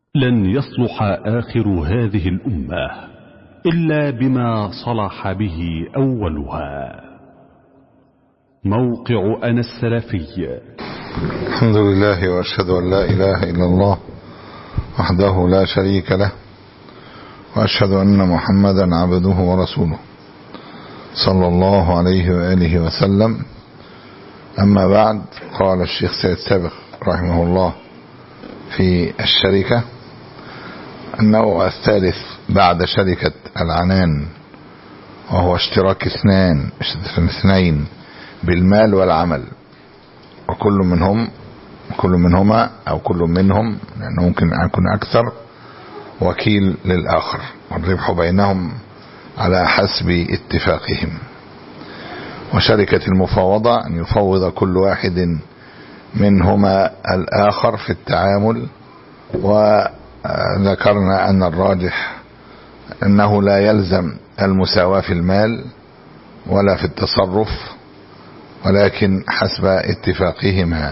لن يصلح آخر هذه الأمة إلا بما صلح به أولها موقع أنا السلفي الحمد لله وأشهد أن لا إله إلا الله وحده لا شريك له وأشهد أن محمدا عبده ورسوله صلى الله عليه وآله وسلم أما بعد قال الشيخ سيد سابق رحمه الله في الشركة النوع الثالث بعد شركة العنان وهو اشتراك اثنان اثنين بالمال والعمل وكل منهم كل منهما او كل منهم لانه ممكن ان يكون اكثر وكيل للاخر والربح بينهم على حسب اتفاقهم وشركة المفاوضة ان يفوض كل واحد منهما الاخر في التعامل وذكرنا ان الراجح انه لا يلزم المساواة في المال ولا في التصرف ولكن حسب اتفاقهما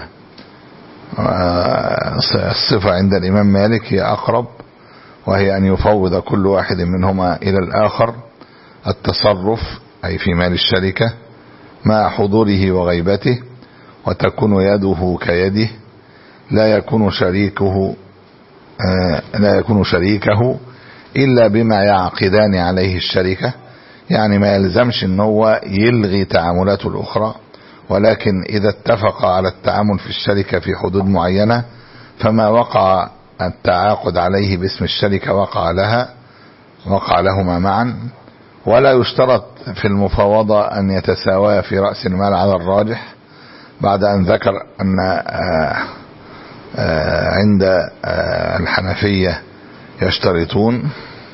الصفة عند الإمام مالك هي أقرب وهي أن يفوض كل واحد منهما إلى الآخر التصرف أي في مال الشركة مع حضوره وغيبته وتكون يده كيده لا يكون شريكه لا يكون شريكه إلا بما يعقدان عليه الشركة يعني ما يلزمش ان هو يلغي تعاملاته الأخرى ولكن إذا اتفق على التعامل في الشركة في حدود معينة فما وقع التعاقد عليه باسم الشركة وقع لها وقع لهما معا ولا يشترط في المفاوضة أن يتساوى في رأس المال على الراجح بعد أن ذكر أن آآ آآ عند آآ الحنفية يشترطون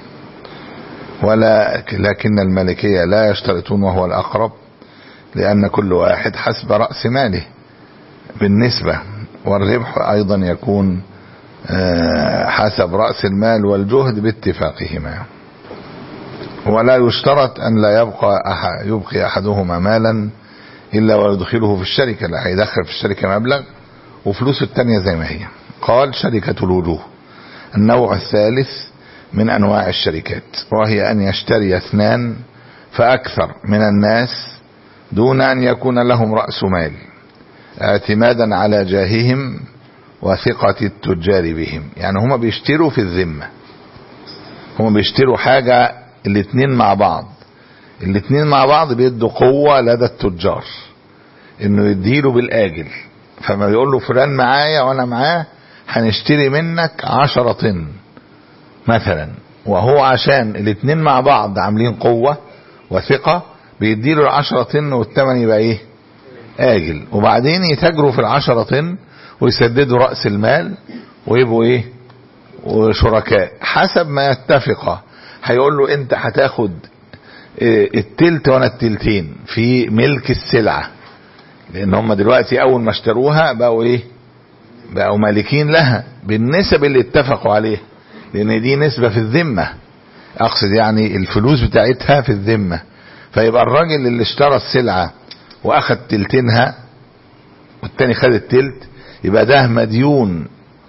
ولا لكن المالكية لا يشترطون وهو الأقرب لأن كل واحد حسب رأس ماله بالنسبة والربح أيضا يكون حسب رأس المال والجهد باتفاقهما ولا يشترط أن لا يبقى أحد يبقي أحدهما مالا إلا ويدخله في الشركة لا هيدخل في الشركة مبلغ وفلوسه التانية زي ما هي قال شركة الوجوه النوع الثالث من أنواع الشركات وهي أن يشتري اثنان فأكثر من الناس دون أن يكون لهم رأس مال اعتمادا على جاههم وثقة التجار بهم يعني هما بيشتروا في الذمة هما بيشتروا حاجة الاتنين مع بعض الاتنين مع بعض بيدوا قوة لدى التجار انه يديله بالاجل فما بيقول له فلان معايا وانا معاه هنشتري منك عشرة طن مثلا وهو عشان الاتنين مع بعض عاملين قوة وثقة بيديله العشرة طن والثمن يبقى ايه اجل وبعدين يتاجروا في العشرة طن ويسددوا رأس المال ويبقوا ايه وشركاء حسب ما يتفقا هيقول له انت هتاخد التلت وانا التلتين في ملك السلعة لان هم دلوقتي اول ما اشتروها بقوا ايه بقوا مالكين لها بالنسب اللي اتفقوا عليها لان دي نسبة في الذمة اقصد يعني الفلوس بتاعتها في الذمة فيبقى الراجل اللي اشترى السلعة واخد تلتينها والتاني خد التلت يبقى ده مديون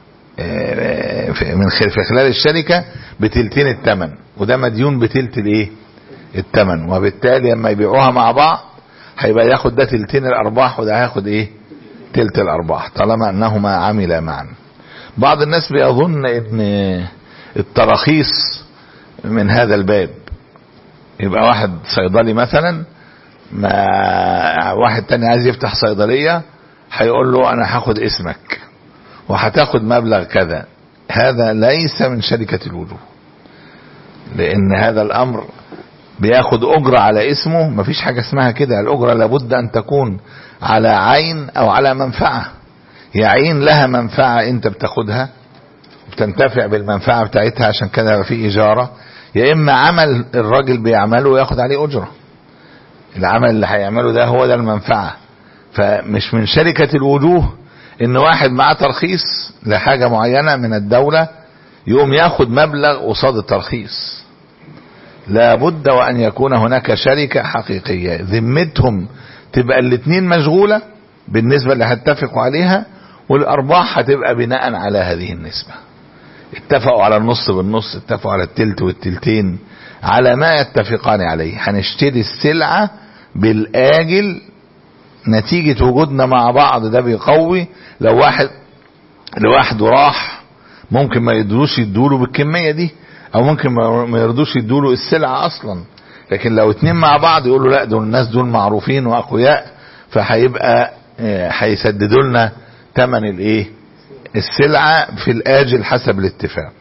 من في خلال الشركة بتلتين التمن وده مديون بتلت الايه التمن وبالتالي لما يبيعوها مع بعض هيبقى ياخد ده تلتين الارباح وده هياخد ايه تلت الارباح طالما انهما عملا معا بعض الناس بيظن ان التراخيص من هذا الباب يبقى واحد صيدلي مثلا ما واحد تاني عايز يفتح صيدلية هيقول له انا هاخد اسمك وهتاخد مبلغ كذا هذا ليس من شركة الوجوه لان هذا الامر بياخد اجرة على اسمه مفيش حاجة اسمها كده الاجرة لابد ان تكون على عين او على منفعة هي عين لها منفعة انت بتاخدها بتنتفع بالمنفعة بتاعتها عشان كده في اجارة يا اما عمل الراجل بيعمله وياخد عليه اجرة العمل اللي هيعمله ده هو ده المنفعة فمش من شركة الوجوه ان واحد معاه ترخيص لحاجة معينة من الدولة يقوم ياخد مبلغ قصاد الترخيص لابد وان يكون هناك شركة حقيقية ذمتهم تبقى الاتنين مشغولة بالنسبة اللي هتفقوا عليها والارباح هتبقى بناء على هذه النسبة اتفقوا على النص بالنص اتفقوا على التلت والتلتين على ما يتفقان عليه هنشتري السلعة بالآجل نتيجة وجودنا مع بعض ده بيقوي لو واحد لوحده راح ممكن ما يدروش يدوله بالكمية دي او ممكن ما يرضوش يدوله السلعة اصلا لكن لو اتنين مع بعض يقولوا لا دول الناس دول معروفين واقوياء فهيبقى هيسددوا لنا ثمن الايه السلعة في الاجل حسب الاتفاق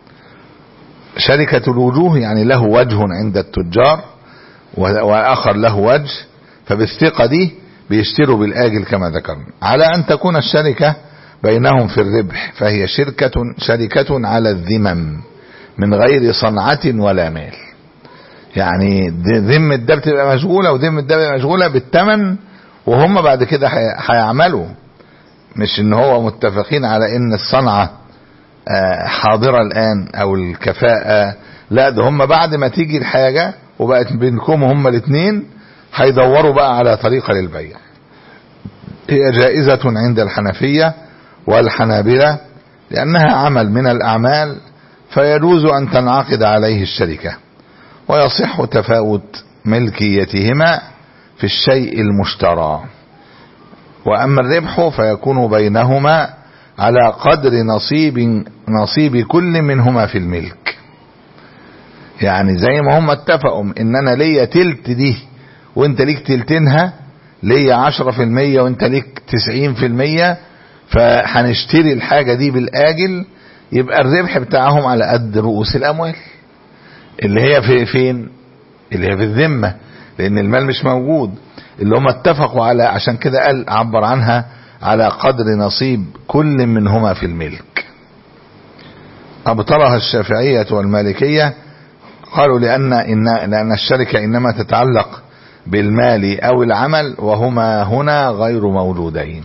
شركة الوجوه يعني له وجه عند التجار واخر له وجه فبالثقة دي بيشتروا بالاجل كما ذكرنا على ان تكون الشركة بينهم في الربح فهي شركة شركة على الذمم من غير صنعة ولا مال يعني ذمة ده بتبقى مشغولة وذمة ده بتبقى مشغولة بالثمن وهم بعد كده هيعملوا مش ان هو متفقين على ان الصنعة حاضرة الان او الكفاءة لا ده هم بعد ما تيجي الحاجة وبقت بينكم هم الاثنين هيدوروا بقى على طريقة للبيع هي جائزة عند الحنفية والحنابلة لأنها عمل من الأعمال فيجوز أن تنعقد عليه الشركة ويصح تفاوت ملكيتهما في الشيء المشترى وأما الربح فيكون بينهما على قدر نصيب نصيب كل منهما في الملك يعني زي ما هم اتفقوا ان انا ليا تلت دي وانت ليك تلتينها ليا عشرة في المية وانت ليك تسعين في المية فهنشتري الحاجة دي بالآجل يبقى الربح بتاعهم على قد رؤوس الأموال اللي هي في فين اللي هي في الذمة لأن المال مش موجود اللي هم اتفقوا على عشان كده قال عبر عنها على قدر نصيب كل منهما في الملك أبطلها الشافعية والمالكية قالوا لأن إن لأن الشركة إنما تتعلق بالمال أو العمل وهما هنا غير موجودين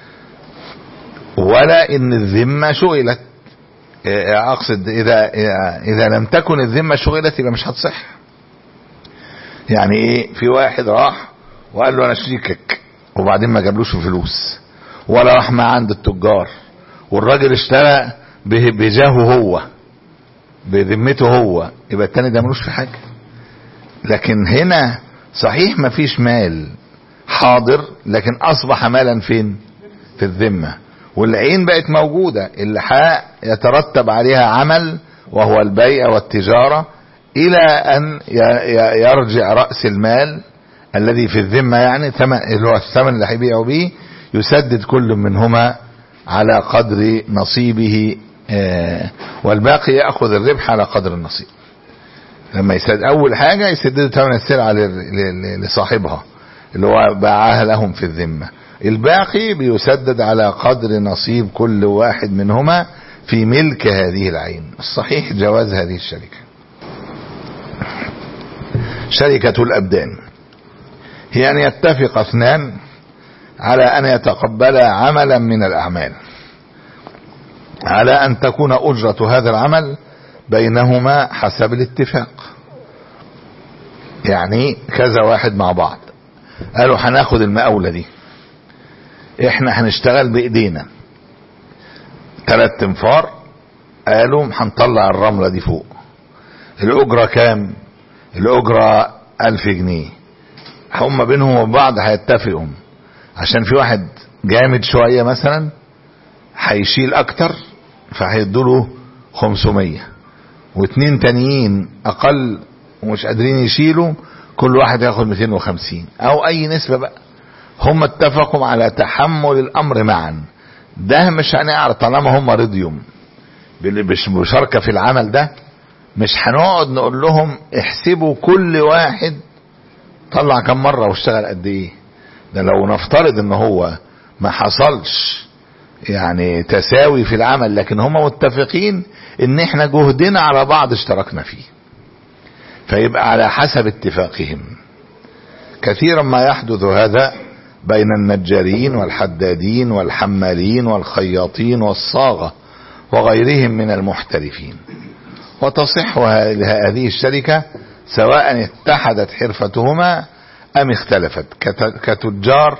ولا إن الذمة شغلت أقصد إذا إذا لم تكن الذمة شغلت يبقى مش هتصح يعني إيه في واحد راح وقال له أنا شريكك وبعدين ما جابلوش فلوس ولا راح مع عند التجار والراجل اشترى بجاهه هو بذمته هو يبقى التاني ده ملوش في حاجة لكن هنا صحيح ما فيش مال حاضر لكن اصبح مالا فين في الذمة والعين بقت موجودة اللي يترتب عليها عمل وهو البيع والتجارة الى ان يرجع رأس المال الذي في الذمة يعني اللي هو الثمن اللي هيبيعوا به يسدد كل منهما على قدر نصيبه والباقي يأخذ الربح على قدر النصيب لما يسدد أول حاجة يسددوا ثمن السلعة لصاحبها اللي هو باعها لهم في الذمة الباقي بيسدد على قدر نصيب كل واحد منهما في ملك هذه العين الصحيح جواز هذه الشركة شركة الأبدان هي أن يتفق اثنان على أن يتقبلا عملا من الأعمال على أن تكون أجرة هذا العمل بينهما حسب الاتفاق يعني كذا واحد مع بعض قالوا هناخد المقاولة دي احنا هنشتغل بايدينا ثلاث تنفار قالوا هنطلع الرملة دي فوق الأجرة كام الأجرة ألف جنيه هم بينهم وبين بعض هيتفقوا عشان في واحد جامد شوية مثلا هيشيل اكتر فهيدوله 500 واتنين تانيين اقل ومش قادرين يشيلوا كل واحد ياخد 250 او اي نسبة بقى هم اتفقوا على تحمل الامر معا ده مش هنعرف طالما هم رضيوا بالمشاركة في العمل ده مش هنقعد نقول لهم احسبوا كل واحد طلع كم مرة واشتغل قد ايه ده لو نفترض ان هو ما حصلش يعني تساوي في العمل لكن هم متفقين ان احنا جهدنا على بعض اشتركنا فيه فيبقى على حسب اتفاقهم كثيرا ما يحدث هذا بين النجارين والحدادين والحمالين والخياطين والصاغة وغيرهم من المحترفين وتصح هذه الشركة سواء اتحدت حرفتهما ام اختلفت كتجار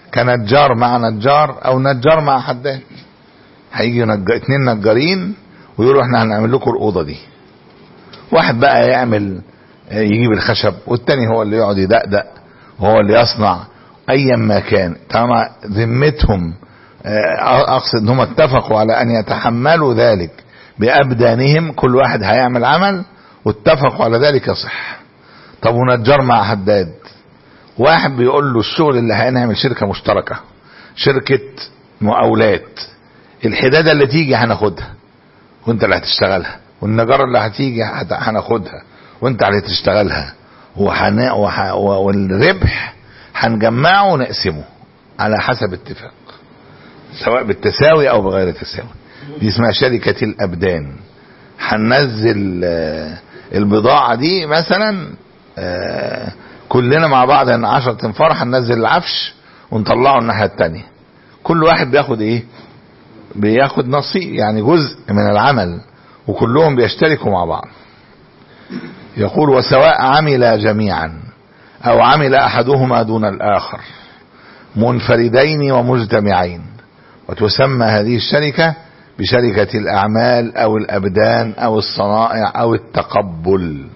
كنجار مع نجار او نجار مع حداد هيجي نج... اتنين نجارين ويقولوا احنا هنعمل لكم الاوضه دي واحد بقى يعمل يجيب الخشب والتاني هو اللي يقعد يدقدق وهو اللي يصنع ايا ما كان طالما ذمتهم اقصد ان هم اتفقوا على ان يتحملوا ذلك بابدانهم كل واحد هيعمل عمل واتفقوا على ذلك يصح طب ونجار مع حداد واحد بيقول له الشغل اللي هنعمل شركه مشتركه شركه مقاولات الحداده اللي تيجي هناخدها وانت اللي هتشتغلها والنجاره اللي هتيجي هناخدها وانت اللي هتشتغلها وحنا وح... والربح هنجمعه ونقسمه على حسب اتفاق سواء بالتساوي او بغير تساوي دي اسمها شركة الابدان هننزل البضاعة دي مثلا كلنا مع بعض ان عشرة تنفار هننزل العفش ونطلعه الناحية التانية كل واحد بياخد ايه بياخد نصيب يعني جزء من العمل وكلهم بيشتركوا مع بعض يقول وسواء عمل جميعا او عمل احدهما دون الاخر منفردين ومجتمعين وتسمى هذه الشركة بشركة الاعمال او الابدان او الصنائع او التقبل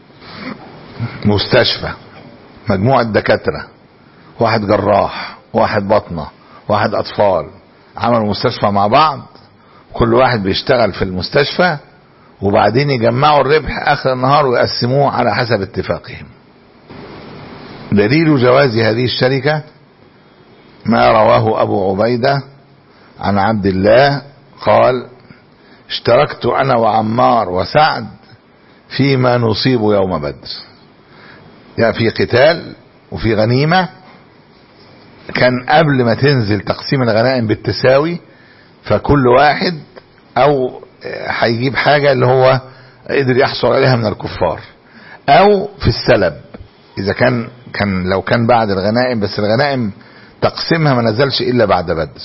مستشفى مجموعة دكاترة واحد جراح واحد بطنة واحد اطفال عملوا مستشفى مع بعض كل واحد بيشتغل في المستشفى وبعدين يجمعوا الربح اخر النهار ويقسموه على حسب اتفاقهم دليل جواز هذه الشركة ما رواه ابو عبيدة عن عبد الله قال اشتركت انا وعمار وسعد فيما نصيب يوم بدر يعني في قتال وفي غنيمة كان قبل ما تنزل تقسيم الغنائم بالتساوي فكل واحد او هيجيب حاجة اللي هو قدر يحصل عليها من الكفار او في السلب اذا كان كان لو كان بعد الغنائم بس الغنائم تقسيمها ما نزلش الا بعد بدر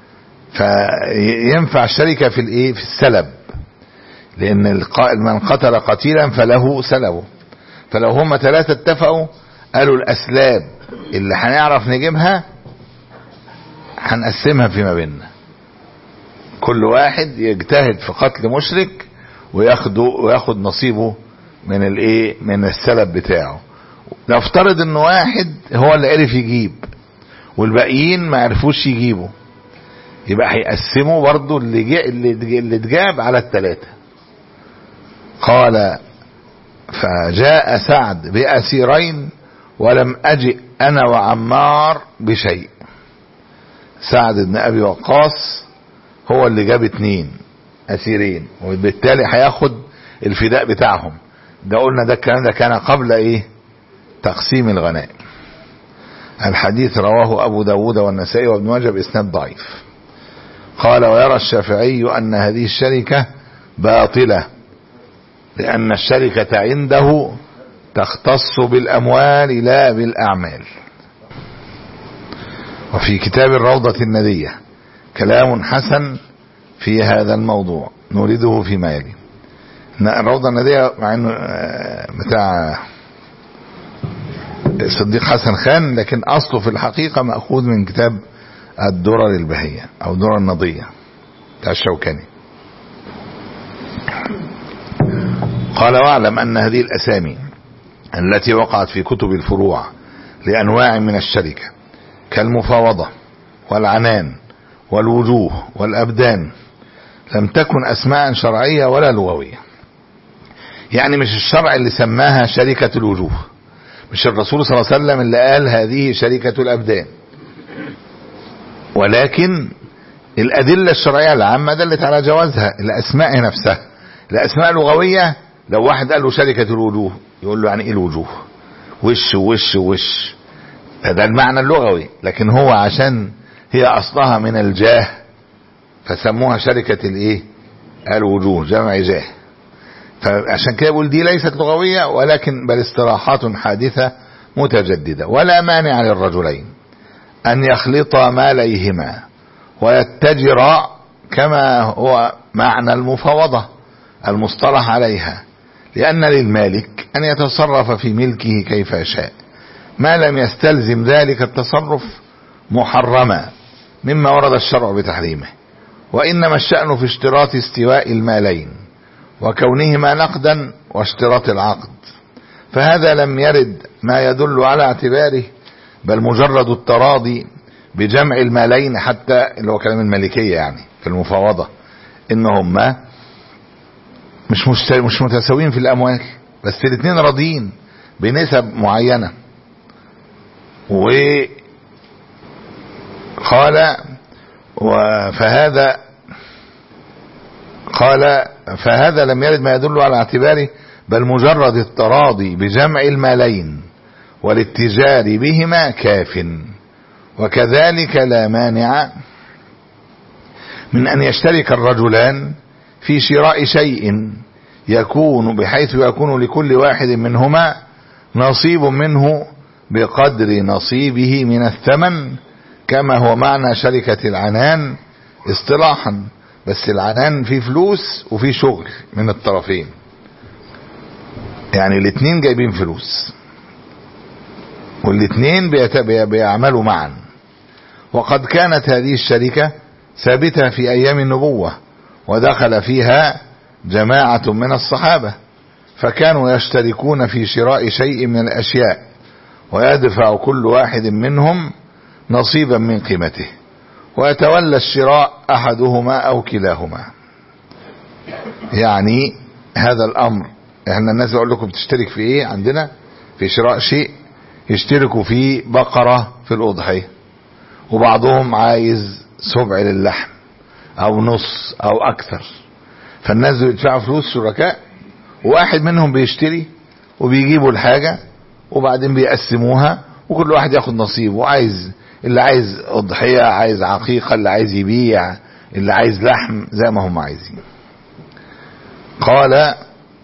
فينفع الشركة في الايه في السلب لان القائل من قتل قتيلا فله سلبه فلو هم ثلاثة اتفقوا قالوا الاسلاب اللي هنعرف نجيبها هنقسمها فيما بيننا كل واحد يجتهد في قتل مشرك وياخده وياخد نصيبه من الايه من السلب بتاعه نفترض ان واحد هو اللي عرف يجيب والباقيين ما عرفوش يجيبوا يبقى هيقسموا برضه اللي جاء اللي اللي اتجاب على الثلاثه قال فجاء سعد بأسيرين ولم أجئ أنا وعمار بشيء سعد بن أبي وقاص هو اللي جاب اتنين أسيرين وبالتالي هياخد الفداء بتاعهم ده قلنا ده الكلام ده كان قبل ايه تقسيم الغنائم الحديث رواه أبو داود والنسائي وابن ماجه بإسناد ضعيف قال ويرى الشافعي أن هذه الشركة باطلة لأن الشركة عنده تختص بالأموال لا بالأعمال وفي كتاب الروضة الندية كلام حسن في هذا الموضوع نريده فيما يلي الروضة الندية مع انه بتاع صديق حسن خان لكن اصله في الحقيقة مأخوذ من كتاب الدرر البهية او الدرر النضية بتاع الشوكاني قال واعلم ان هذه الاسامي التي وقعت في كتب الفروع لانواع من الشركة كالمفاوضة والعنان والوجوه والابدان لم تكن اسماء شرعية ولا لغوية يعني مش الشرع اللي سماها شركة الوجوه مش الرسول صلى الله عليه وسلم اللي قال هذه شركة الابدان ولكن الادلة الشرعية العامة دلت على جوازها الاسماء نفسها الاسماء اللغوية لو واحد قال له شركة الوجوه يقول له يعني ايه الوجوه وش وش وش ده المعنى اللغوي لكن هو عشان هي اصلها من الجاه فسموها شركة الايه الوجوه جمع جاه فعشان كده بقول دي ليست لغوية ولكن بل اصطلاحات حادثة متجددة ولا مانع للرجلين ان يخلطا ماليهما ويتجرا كما هو معنى المفاوضة المصطلح عليها لأن للمالك أن يتصرف في ملكه كيف يشاء ما لم يستلزم ذلك التصرف محرما مما ورد الشرع بتحريمه وإنما الشأن في اشتراط استواء المالين وكونهما نقدا واشتراط العقد فهذا لم يرد ما يدل على اعتباره بل مجرد التراضي بجمع المالين حتى اللي هو كلام المالكية يعني في المفاوضة ان هما مش مش متساويين في الاموال بس الاثنين راضيين بنسب معينة وقال فهذا قال فهذا لم يرد ما يدل على اعتباره بل مجرد التراضي بجمع المالين والاتجار بهما كاف وكذلك لا مانع من أن يشترك الرجلان في شراء شيء يكون بحيث يكون لكل واحد منهما نصيب منه بقدر نصيبه من الثمن كما هو معنى شركة العنان اصطلاحا بس العنان فيه فلوس وفيه شغل من الطرفين يعني الاثنين جايبين فلوس والاثنين بيعملوا معا وقد كانت هذه الشركة ثابتة في أيام النبوة ودخل فيها جماعة من الصحابة فكانوا يشتركون في شراء شيء من الأشياء ويدفع كل واحد منهم نصيبا من قيمته ويتولى الشراء أحدهما أو كلاهما يعني هذا الأمر احنا الناس اقول لكم بتشترك في ايه عندنا في شراء شيء يشتركوا في بقرة في الأضحية وبعضهم عايز سبع للحم او نص او اكثر فالناس بيدفعوا فلوس شركاء واحد منهم بيشتري وبيجيبوا الحاجة وبعدين بيقسموها وكل واحد ياخد نصيبه وعايز اللي عايز اضحية عايز عقيقة اللي عايز يبيع اللي عايز لحم زي ما هم عايزين قال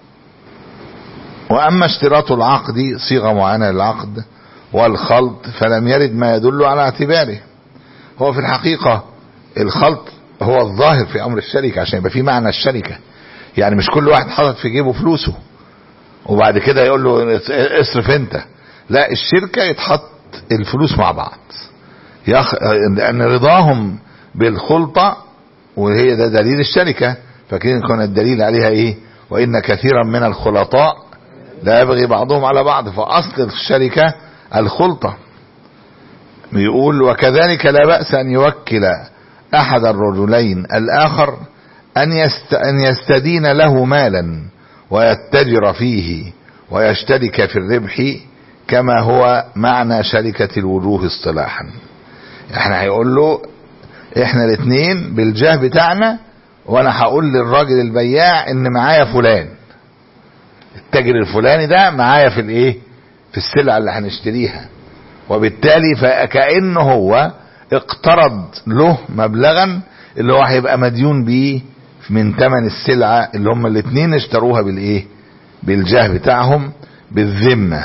واما اشتراط العقد صيغة معينة للعقد والخلط فلم يرد ما يدل على اعتباره هو في الحقيقة الخلط هو الظاهر في امر الشركة عشان يبقى في معنى الشركة يعني مش كل واحد حاطط في جيبه فلوسه وبعد كده يقول له اصرف انت لا الشركة يتحط الفلوس مع بعض يخ... لان رضاهم بالخلطة وهي ده دليل الشركة فكين كان الدليل عليها ايه وان كثيرا من الخلطاء لا يبغي بعضهم على بعض فاصل الشركة الخلطة بيقول وكذلك لا بأس ان يوكل احد الرجلين الاخر ان, يست... أن يستدين له مالا ويتجر فيه ويشترك في الربح كما هو معنى شركة الوجوه اصطلاحا احنا هيقول له احنا الاثنين بالجاه بتاعنا وانا هقول للراجل البياع ان معايا فلان التاجر الفلاني ده معايا في الايه في السلعة اللي هنشتريها وبالتالي فكأنه هو اقترض له مبلغا اللي هو هيبقى مديون بيه من ثمن السلعة اللي هم الاثنين اشتروها بالايه بالجاه بتاعهم بالذمة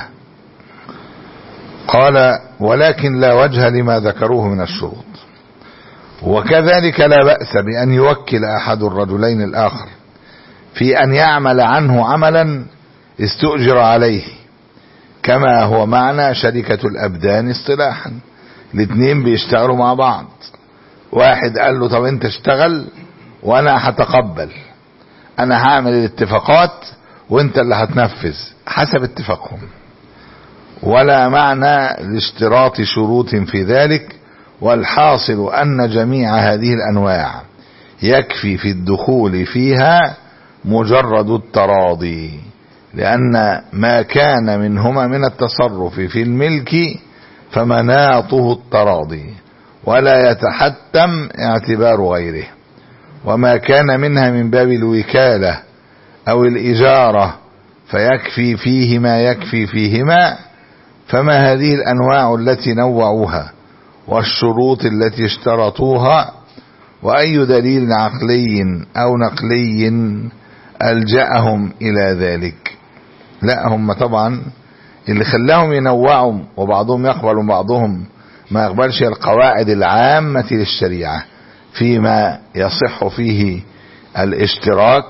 قال ولكن لا وجه لما ذكروه من الشروط وكذلك لا بأس بأن يوكل أحد الرجلين الآخر في أن يعمل عنه عملا استؤجر عليه كما هو معنى شركة الأبدان اصطلاحا الاثنين بيشتغلوا مع بعض واحد قال له طب انت اشتغل وانا هتقبل انا هعمل الاتفاقات وانت اللي هتنفذ حسب اتفاقهم ولا معنى لاشتراط شروط في ذلك والحاصل ان جميع هذه الانواع يكفي في الدخول فيها مجرد التراضي لان ما كان منهما من التصرف في الملك فمناطه التراضي ولا يتحتم اعتبار غيره وما كان منها من باب الوكالة او الاجارة فيكفي فيه ما يكفي فيهما فما هذه الانواع التي نوعوها والشروط التي اشترطوها واي دليل عقلي او نقلي الجأهم الى ذلك لا هم طبعا اللي خلاهم ينوعوا وبعضهم يقبل وبعضهم ما يقبلش القواعد العامة للشريعة فيما يصح فيه الاشتراك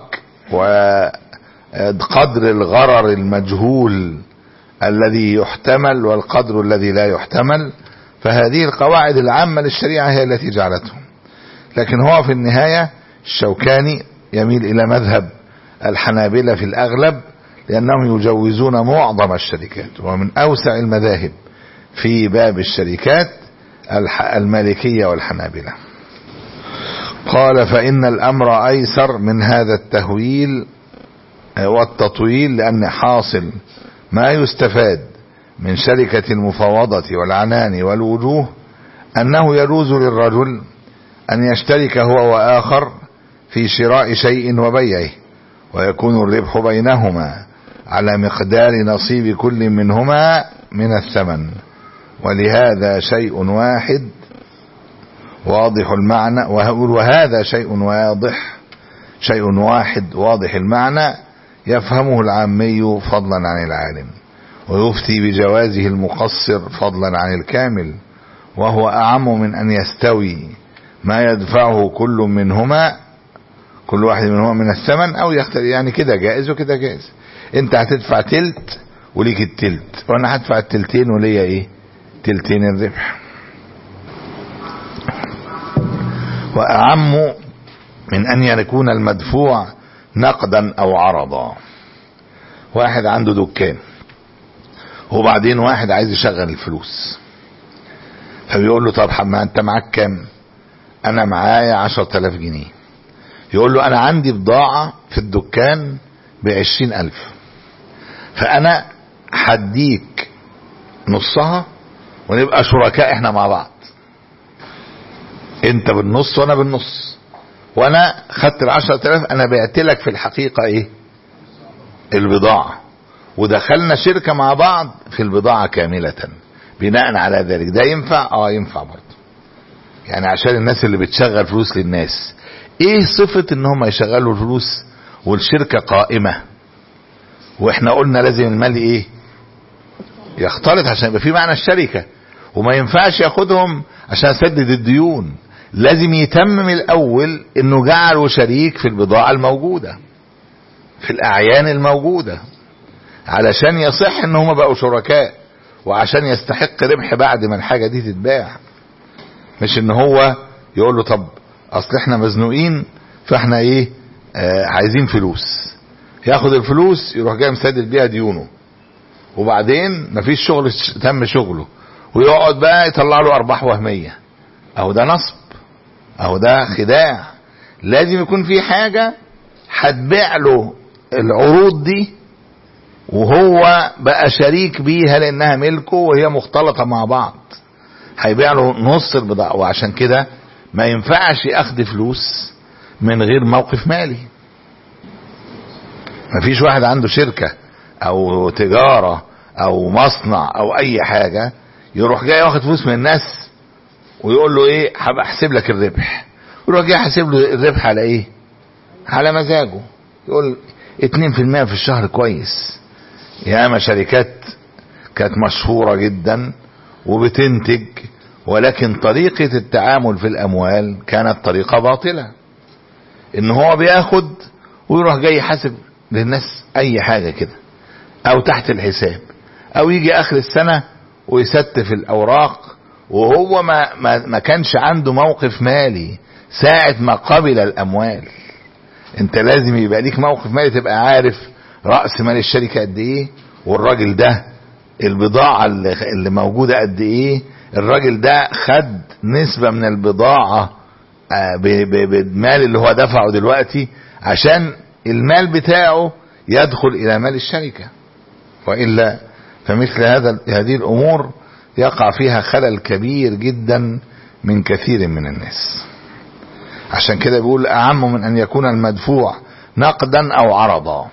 وقدر الغرر المجهول الذي يحتمل والقدر الذي لا يحتمل فهذه القواعد العامة للشريعة هي التي جعلتهم لكن هو في النهاية الشوكاني يميل إلى مذهب الحنابلة في الأغلب لأنهم يجوزون معظم الشركات ومن أوسع المذاهب في باب الشركات المالكية والحنابلة قال فإن الأمر أيسر من هذا التهويل والتطويل لأن حاصل ما يستفاد من شركة المفاوضة والعنان والوجوه أنه يجوز للرجل أن يشترك هو وآخر في شراء شيء وبيعه ويكون الربح بينهما على مقدار نصيب كل منهما من الثمن ولهذا شيء واحد واضح المعنى وهذا شيء واضح شيء واحد واضح المعنى يفهمه العامي فضلا عن العالم ويفتي بجوازه المقصر فضلا عن الكامل وهو أعم من أن يستوي ما يدفعه كل منهما كل واحد منهما من الثمن أو يختلف يعني كده جائز وكده جائز انت هتدفع تلت وليك التلت وانا هدفع التلتين وليا ايه تلتين الربح وأعم من أن يكون المدفوع نقدا أو عرضا واحد عنده دكان وبعدين واحد عايز يشغل الفلوس فبيقول له طب ما انت معاك كام انا معايا عشر تلاف جنيه يقول له انا عندي بضاعة في الدكان بعشرين الف فانا هديك نصها ونبقى شركاء احنا مع بعض انت بالنص وانا بالنص وانا خدت العشرة تلاف انا بعت لك في الحقيقة ايه البضاعة ودخلنا شركة مع بعض في البضاعة كاملة بناء على ذلك ده ينفع اه ينفع برضه يعني عشان الناس اللي بتشغل فلوس للناس ايه صفة ان هم يشغلوا الفلوس والشركة قائمة واحنا قلنا لازم المال ايه يختلط عشان يبقى في معنى الشركة وما ينفعش ياخدهم عشان يسدد الديون لازم يتمم الاول انه جعله شريك في البضاعة الموجودة في الاعيان الموجودة علشان يصح ان هم بقوا شركاء وعشان يستحق ربح بعد ما الحاجة دي تتباع مش ان هو يقول له طب اصل احنا مزنوقين فاحنا ايه آه عايزين فلوس ياخد الفلوس يروح جاي مسدد بيها ديونه وبعدين مفيش شغل تم شغله ويقعد بقى يطلع له ارباح وهميه اهو ده نصب اهو ده خداع لازم يكون في حاجه هتبيع له العروض دي وهو بقى شريك بيها لانها ملكه وهي مختلطه مع بعض هيبيع له نص البضاعه وعشان كده ما ينفعش اخد فلوس من غير موقف مالي مفيش واحد عنده شركه او تجاره او مصنع او اي حاجه يروح جاي واخد فلوس من الناس ويقول له ايه هبقى احسب لك الربح يروح جاي حاسب له الربح على ايه على مزاجه يقول 2% في الشهر كويس ياما شركات كانت مشهورة جدا وبتنتج ولكن طريقة التعامل في الأموال كانت طريقة باطلة إن هو بياخد ويروح جاي يحاسب للناس أي حاجة كده أو تحت الحساب أو يجي آخر السنة ويستف الأوراق وهو ما, ما, ما كانش عنده موقف مالي ساعة ما قبل الأموال أنت لازم يبقى ليك موقف مالي تبقى عارف رأس مال الشركة قد ايه والراجل ده البضاعة اللي, اللي موجودة قد ايه الراجل ده خد نسبة من البضاعة بالمال اللي هو دفعه دلوقتي عشان المال بتاعه يدخل الى مال الشركة وإلا فمثل هذا هذه الامور يقع فيها خلل كبير جدا من كثير من الناس عشان كده بيقول اعم من ان يكون المدفوع نقدا او عرضا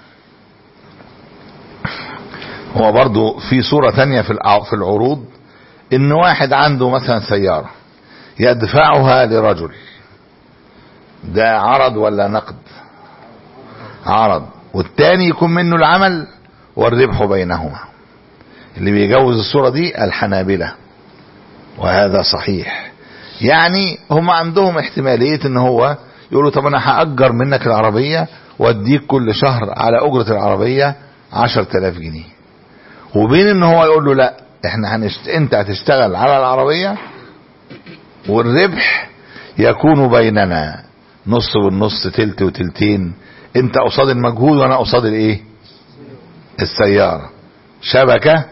هو برضو في صورة تانية في في العروض ان واحد عنده مثلا سيارة يدفعها لرجل ده عرض ولا نقد عرض والتاني يكون منه العمل والربح بينهما اللي بيجوز الصورة دي الحنابلة وهذا صحيح يعني هم عندهم احتمالية ان هو يقولوا طب انا هأجر منك العربية واديك كل شهر على اجرة العربية عشر تلاف جنيه وبين ان هو يقول له لا احنا هنشت... انت هتشتغل على العربية والربح يكون بيننا نص والنص تلت وتلتين انت قصاد المجهود وانا قصاد الايه السيارة شبكة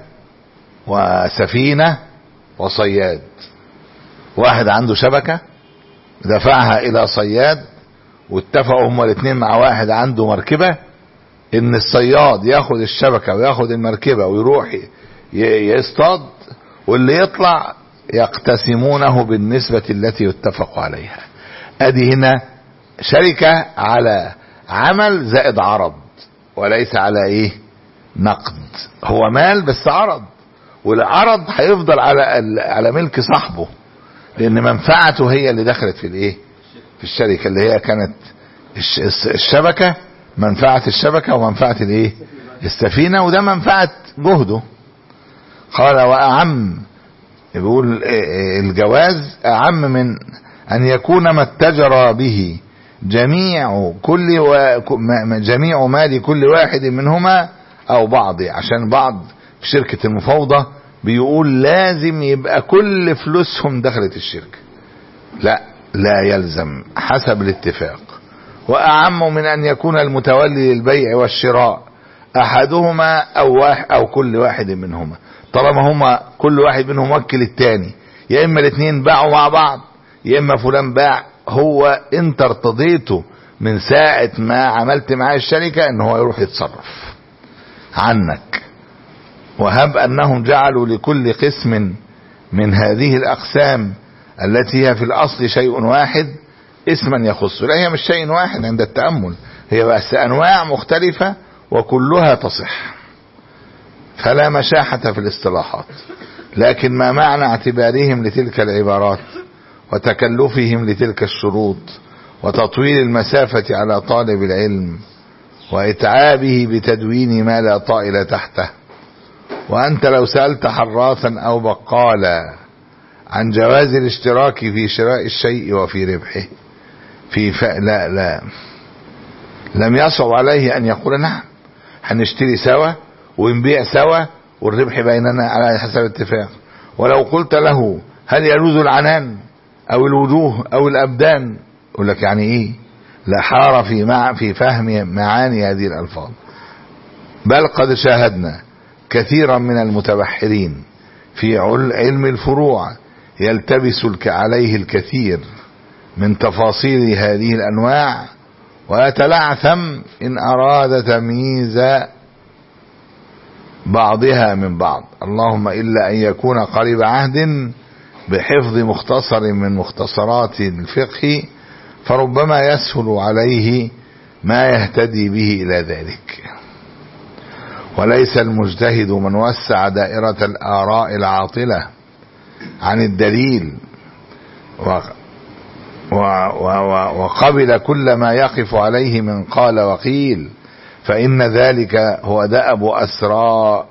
وسفينة وصياد واحد عنده شبكة دفعها الى صياد واتفقوا هما الاثنين مع واحد عنده مركبة ان الصياد ياخد الشبكة وياخد المركبة ويروح يصطاد واللي يطلع يقتسمونه بالنسبة التي يتفق عليها ادي هنا شركة على عمل زائد عرض وليس على ايه نقد هو مال بس عرض والعرض هيفضل على على ملك صاحبه لان منفعته هي اللي دخلت في الايه في الشركة اللي هي كانت الشبكة منفعة الشبكة ومنفعة الايه السفينة وده منفعة جهده قال واعم بيقول الجواز اعم من ان يكون ما اتجر به جميع كل و... جميع مال كل واحد منهما او بعض عشان بعض في شركة المفاوضة بيقول لازم يبقى كل فلوسهم دخلت الشركة لا لا يلزم حسب الاتفاق واعم من ان يكون المتولي للبيع والشراء احدهما او واحد او كل واحد منهما طالما هما كل واحد منهم موكل التاني يا اما الاثنين باعوا مع بعض يا اما فلان باع هو انت ارتضيته من ساعة ما عملت معاه الشركة ان هو يروح يتصرف عنك وهب انهم جعلوا لكل قسم من هذه الاقسام التي هي في الاصل شيء واحد اسما يخص لا هي مش شيء واحد عند التأمل هي بس انواع مختلفة وكلها تصح فلا مشاحة في الاصطلاحات لكن ما معنى اعتبارهم لتلك العبارات وتكلفهم لتلك الشروط وتطويل المسافة على طالب العلم وإتعابه بتدوين ما لا طائل تحته وأنت لو سألت حراثا أو بقالا عن جواز الاشتراك في شراء الشيء وفي ربحه في ف... لا لا لم يصعب عليه أن يقول نعم هنشتري سوا ونبيع سوا والربح بيننا على حسب الاتفاق ولو قلت له هل يجوز العنان او الوجوه او الابدان يقول لك يعني ايه لا حار في مع في فهم معاني هذه الالفاظ بل قد شاهدنا كثيرا من المتبحرين في علم الفروع يلتبس عليه الكثير من تفاصيل هذه الانواع ويتلعثم ان اراد تمييز بعضها من بعض اللهم الا ان يكون قريب عهد بحفظ مختصر من مختصرات الفقه فربما يسهل عليه ما يهتدي به الى ذلك وليس المجتهد من وسع دائرة الآراء العاطلة عن الدليل و و و وقبل كل ما يقف عليه من قال وقيل فإن ذلك هو دأب أسراء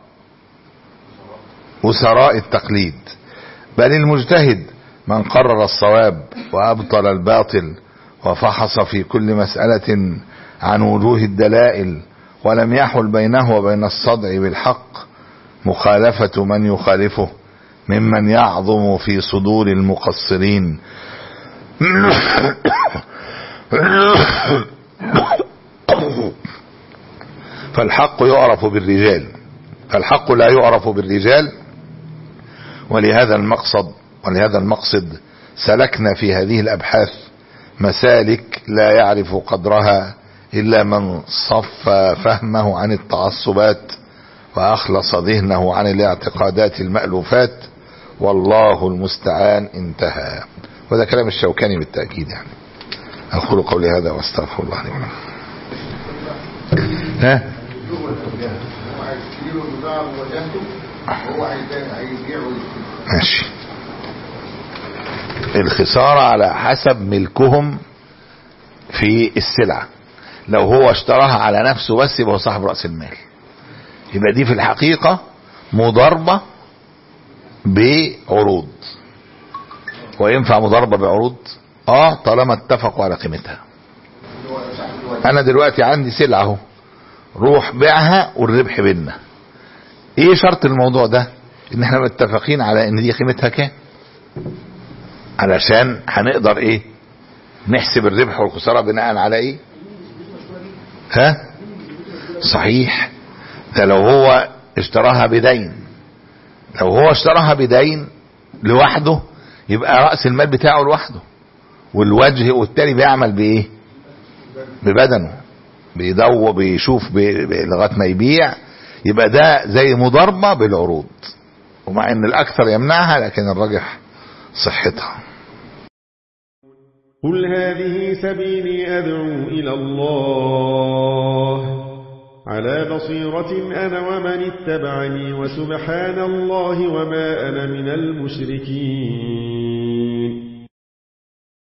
أسراء التقليد بل المجتهد من قرر الصواب وأبطل الباطل وفحص في كل مسألة عن وجوه الدلائل ولم يحل بينه وبين الصدع بالحق مخالفة من يخالفه ممن يعظم في صدور المقصرين فالحق يعرف بالرجال فالحق لا يعرف بالرجال ولهذا المقصد ولهذا المقصد سلكنا في هذه الابحاث مسالك لا يعرف قدرها الا من صفى فهمه عن التعصبات واخلص ذهنه عن الاعتقادات المألوفات والله المستعان انتهى وهذا كلام الشوكاني بالتأكيد يعني اقول قولي هذا واستغفر الله لي ولكم ها ماشي الخسارة على حسب ملكهم في السلعة لو هو اشتراها على نفسه بس يبقى هو صاحب رأس المال يبقى دي في الحقيقة مضاربة بعروض وينفع مضاربة بعروض اه طالما اتفقوا على قيمتها انا دلوقتي عندي سلعة اهو روح بيعها والربح بينا ايه شرط الموضوع ده ان احنا متفقين على ان دي قيمتها كام علشان هنقدر ايه نحسب الربح والخسارة بناء على ايه ها صحيح ده لو هو اشتراها بدين لو هو اشتراها بدين لوحده يبقى رأس المال بتاعه لوحده والوجه والتاني بيعمل بايه ببدنه بيدور بيشوف بي- بي- لغايه ما يبيع يبقى ده زي مضاربه بالعروض ومع ان الاكثر يمنعها لكن الراجح صحتها قل هذه سبيلي أدعو إلى الله على بصيرة أنا ومن اتبعني وسبحان الله وما أنا من المشركين